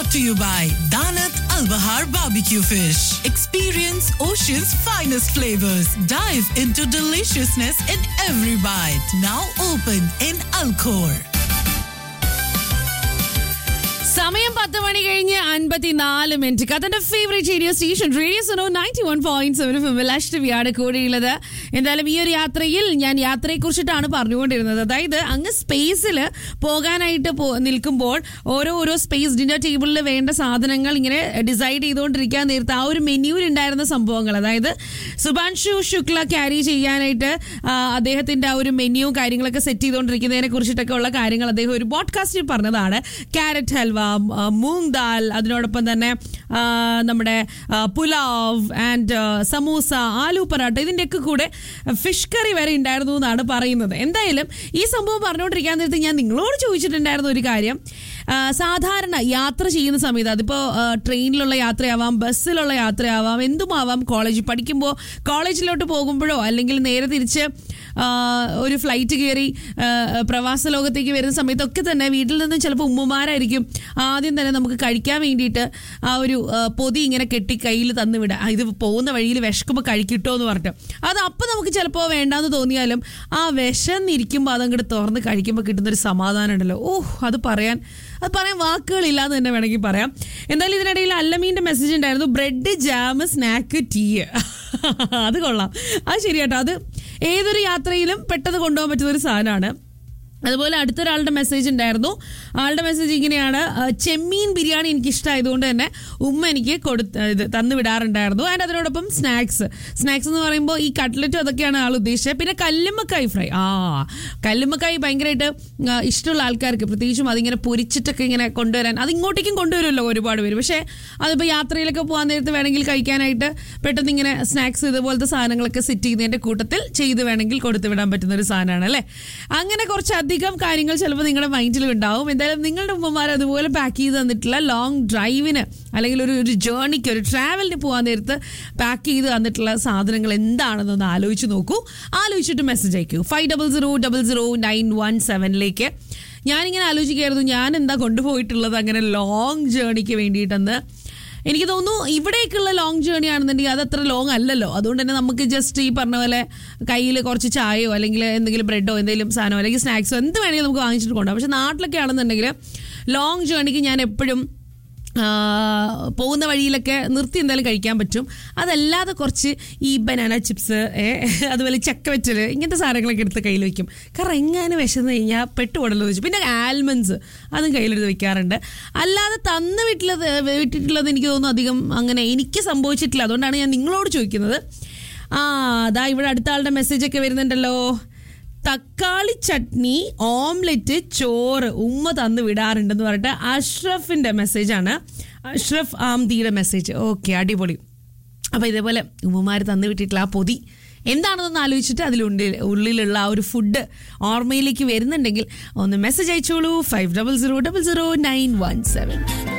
to you by Danat Al Bahar Barbecue Fish. Experience Ocean's finest flavors. Dive into deliciousness in every bite. Now open in Alcor. സമയം പത്ത് മണി കഴിഞ്ഞ് അൻപത്തിനാല് minute കഥന്റെ favourite radio station radio സോണോ ninety one point seven ഫിമിൽ അഷ്ടമിയാണ് കൂടെയുള്ളത് എന്തായാലും ഈ ഒരു യാത്രയിൽ ഞാൻ യാത്രയെ കുറിച്ചിട്ടാണ് പറഞ്ഞുകൊണ്ടിരുന്നത് അതായത് അങ്ങ് സ്പേസിൽ പോകാനായിട്ട് പോ- നിൽക്കുമ്പോൾ ഓരോ ഓരോ സ്പേസ് ഡിന്നർ ടേബിളിൽ വേണ്ട സാധനങ്ങൾ ഇങ്ങനെ ഡിസൈഡ് ചെയ്തുകൊണ്ടിരിക്കാൻ നേരത്തെ ആ ഒരു മെനുവിൽ ഉണ്ടായിരുന്ന സംഭവങ്ങൾ അതായത് സുഭാൻഷു ശുക്ല ക്യാരി ചെയ്യാനായിട്ട് ആ, അദ്ദേഹത്തിന്റെ ആ ഒരു മെനു കാര്യങ്ങളൊക്കെ സെറ്റ് ചെയ്തുകൊണ്ടിരിക്കുന്നതിനെ കുറിച്ചിട്ടൊക്കെ ഉള്ള കാര്യങ്ങൾ അദ്ദേഹം ഒരു പോഡ്കാസ്റ്റിൽ പറഞ്ഞതാണ് ക്യാരറ്റ് ഹൽവ ആ, മൂങ് ദാൽ അതിനോടൊപ്പം തന്നെ ആ, നമ്മുടെ ആ, പുലാവ് ആൻഡ് സമൂസ ആലു പറാട്ട ഇതിൻ്റെയൊക്കെ കൂടെ ഫിഷ് കറി വരെ ഉണ്ടായിരുന്നു എന്നാണ് പറയുന്നത് എന്തായാലും ഈ സംഭവം പറഞ്ഞുകൊണ്ടിരിക്കാൻ നേരത്ത് ഞാൻ നിങ്ങളോട് ചോദിച്ചിട്ടുണ്ടായിരുന്ന ഒരു കാര്യം ആ, സാധാരണ യാത്ര ചെയ്യുന്ന സമയത്ത് അതിപ്പോൾ ട്രെയിനിലുള്ള യാത്രയാവാം ബസ്സിലുള്ള യാത്രയാവാം എന്തുമാവാം കോളേജിൽ പഠിക്കുമ്പോൾ കോളേജിലോട്ട് പോകുമ്പോഴോ അല്ലെങ്കിൽ നേരെ തിരിച്ച് ആ, ഒരു ഫ്ലൈറ്റ് കയറി ആ, പ്രവാസ ലോകത്തേക്ക് വരുന്ന സമയത്തൊക്കെ തന്നെ വീട്ടിൽ നിന്ന് ചിലപ്പോൾ ഉമ്മമാരായിരിക്കും ആദ്യം തന്നെ നമുക്ക് കഴിക്കാൻ വേണ്ടിയിട്ട് ആ ഒരു ആ, പൊതി ഇങ്ങനെ കെട്ടി കയ്യിൽ തന്നു വിടുക ആ, ഇത് പോകുന്ന വഴിയിൽ വിശക്കുമ്പോൾ കഴിക്കിട്ടോ എന്ന് പറഞ്ഞിട്ട് അത് അപ്പം നമുക്ക് ചിലപ്പോൾ വേണ്ടാന്ന് തോന്നിയാലും ആ വിശന്നിരിക്കുമ്പോൾ അതങ്ങോട്ട് തുറന്ന് കഴിക്കുമ്പോൾ കിട്ടുന്നൊരു സമാധാനം ഉണ്ടല്ലോ ഓഹ് അത് പറയാൻ അത് പറയാൻ വാക്കുകളില്ലാന്ന് തന്നെ വേണമെങ്കിൽ പറയാം എന്തായാലും ഇതിനിടയിൽ അല്ലമീൻ്റെ മെസ്സേജ് ഉണ്ടായിരുന്നു ബ്രെഡ് ജാം സ്നാക്ക് ടീ അത് കൊള്ളാം അത് ശരിയാട്ടോ അത് ഏതൊരു യാത്രയിലും പെട്ടെന്ന് കൊണ്ടുപോകാൻ പറ്റുന്ന ഒരു സാധനമാണ് അതുപോലെ അടുത്തൊരാളുടെ മെസ്സേജ് ഉണ്ടായിരുന്നു ആളുടെ മെസ്സേജ് ഇങ്ങനെയാണ് ആ, ചെമ്മീൻ ബിരിയാണി എനിക്ക് ഇഷ്ടമായതുകൊണ്ട് തന്നെ ഉമ്മ എനിക്ക് കൊടുത്ത് ഇത് തന്നു വിടാറുണ്ടായിരുന്നു ആൻഡ് അതിനോടൊപ്പം സ്നാക്സ് സ്നാക്സ് എന്ന് പറയുമ്പോൾ ഈ കട്ട്ലറ്റും അതൊക്കെയാണ് ആൾ ഉദ്ദേശിച്ചത് പിന്നെ കല്ലുമ്മക്കായി ഫ്രൈ ആ കല്ലുമ്മക്കായി ഭയങ്കരമായിട്ട് ആ, ഇഷ്ടമുള്ള ആൾക്കാർക്ക് പ്രത്യേകിച്ചും അതിങ്ങനെ പൊരിച്ചിട്ടൊക്കെ ഇങ്ങനെ കൊണ്ടുവരാൻ അത് ഇങ്ങോട്ടേക്കും കൊണ്ടുവരുമല്ലോ ഒരുപാട് പേര് പക്ഷേ അതിപ്പോൾ യാത്രയിലൊക്കെ പോകാൻ നേരത്ത് വേണമെങ്കിൽ കഴിക്കാനായിട്ട് പെട്ടെന്ന് ഇങ്ങനെ സ്നാക്സ് ഇതുപോലത്തെ സാധനങ്ങളൊക്കെ സെറ്റ് ചെയ്യുന്നതിൻ്റെ കൂട്ടത്തിൽ ചെയ്ത് വേണമെങ്കിൽ കൊടുത്തു വിടാൻ പറ്റുന്ന ഒരു സാധനമാണ് അല്ലേ അങ്ങനെ കുറച്ചധികം കാര്യങ്ങൾ ചിലപ്പോൾ നിങ്ങളുടെ മൈൻഡിൽ ഉണ്ടാവും എന്തായാലും നിങ്ങളുടെ ഉമ്മമാർ അതുപോലെ പാക്ക് ചെയ്ത് തന്നിട്ടുള്ള ലോങ് ഡ്രൈവിന് അല്ലെങ്കിൽ ഒരു ഒരു ജേർണിക്ക് ഒരു ട്രാവലിന് പോകാൻ നേരത്ത് പാക്ക് ചെയ്ത് തന്നിട്ടുള്ള സാധനങ്ങൾ എന്താണെന്നൊന്ന് ആലോചിച്ച് നോക്കൂ ആലോചിച്ചിട്ട് മെസ്സേജ് അയക്കൂ five double zero double zero nine one സെവനിലേക്ക് ഞാനിങ്ങനെ ആലോചിക്കുകയായിരുന്നു ഞാൻ എന്താ കൊണ്ടുപോയിട്ടുള്ളത് അങ്ങനെ ലോങ് ജേർണിക്ക് വേണ്ടിയിട്ടെന്ന് എനിക്ക് തോന്നുന്നു ഇവിടേക്കുള്ള ലോങ് ജേർണി ആണെന്നുണ്ടെങ്കിൽ അത് അത്ര ലോങ് അല്ലല്ലോ അതുകൊണ്ട് തന്നെ നമുക്ക് ജസ്റ്റ് ഈ പറഞ്ഞ പോലെ കയ്യിൽ കുറച്ച് ചായയോ അല്ലെങ്കിൽ എന്തെങ്കിലും ബ്രെഡോ എന്തെങ്കിലും സാധനമോ അല്ലെങ്കിൽ സ്നാക്സോ എന്ത് വേണമെങ്കിലും നമുക്ക് വാങ്ങിച്ചിട്ട് കൊണ്ടുപോകാം പക്ഷെ നാട്ടിലൊക്കെ ആണെന്നുണ്ടെങ്കിൽ ലോങ് ജേർണിക്ക് ഞാൻ എപ്പോഴും ആ, പോകുന്ന വഴിയിലൊക്കെ നിർത്തി എന്തായാലും കഴിക്കാൻ പറ്റും അതല്ലാതെ കുറച്ച് ഈ ബനാന ചിപ്സ് അതുപോലെ ചക്ക വെറ്റൽ ഇങ്ങനത്തെ സാധനങ്ങളൊക്കെ എടുത്ത് കയ്യിൽ വെക്കും കാരണം എങ്ങനെ വിശന്ന് കഴിഞ്ഞാൽ പെട്ടുപോടല്ലോ വെച്ചു പിന്നെ ആൽമണ്ട്സ് അതും കയ്യിലെടുത്ത് വെക്കാറുണ്ട് അല്ലാതെ തന്ന് വീട്ടിലത് വിട്ടിട്ടുള്ളത് എനിക്ക് തോന്നുന്നു അധികം അങ്ങനെ എനിക്ക് സംഭവിച്ചിട്ടില്ല അതുകൊണ്ടാണ് ഞാൻ നിങ്ങളോട് ചോദിക്കുന്നത് ആ അതാ ഇവിടെ അടുത്ത ആളുടെ മെസ്സേജ് ഒക്കെ വരുന്നുണ്ടല്ലോ തക്കാളി ചട്നി ഓംലെറ്റ് ചോറ് ഉമ്മ തന്ന് വിടാറുണ്ടെന്ന് പറഞ്ഞിട്ട് അഷ്റഫിന്റെ മെസ്സേജാണ് അഷ്റഫ് ആംദിയുടെ മെസ്സേജ് ഓക്കെ അടിപൊളി അപ്പോൾ ഇതേപോലെ ഉമ്മമാർ തന്നു വിട്ടിട്ടുള്ള ആ പൊതി എന്താണെന്നൊന്ന് ആലോചിച്ചിട്ട് അതിലുള്ളിൽ ഉള്ളിലുള്ള ആ ഒരു ഫുഡ് ഓർമ്മയിലേക്ക് വരുന്നുണ്ടെങ്കിൽ ഒന്ന് മെസ്സേജ് അയച്ചോളൂ five double zero double zero nine one seven